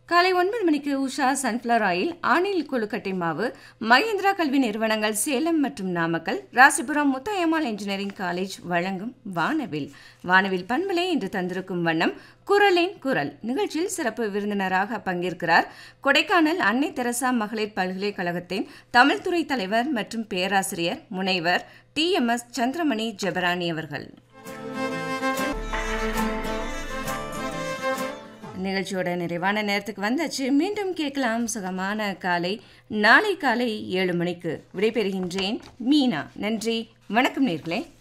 காலை ஒன்பது மணிக்கு உஷா சன்ஃப்ளவர் ஆயில் ஆனில் கொழுக்கட்டை மாவு மகேந்திரா கல்வி நிறுவனங்கள் சேலம் மற்றும் நாமக்கல் ராசிபுரம் முத்தாயம்மாள் இன்ஜினியரிங் காலேஜ் வழங்கும் வானவில் வானவில் பண்பலை இன்று தந்திருக்கும் வண்ணம் குரலின் குரல் நிகழ்ச்சியில் சிறப்பு விருந்தினராக பங்கேற்கிறார் கொடைக்கானல் அன்னை தெரசா மகளிர் பல்கலைக்கழகத்தின் தமிழ்துறை தலைவர் மற்றும் பேராசிரியர் முனைவர் T M S Chandramani Jebarani அவர்கள் நிகழ்ச்சியோட நிறைவான நேரத்துக்கு வந்தாச்சு மீண்டும் கேட்கலாம் சுகமான காலை நாளை காலை ஏழு மணிக்கு விடைபெறுகின்றேன் மீனா நன்றி வணக்கம் நேர்களே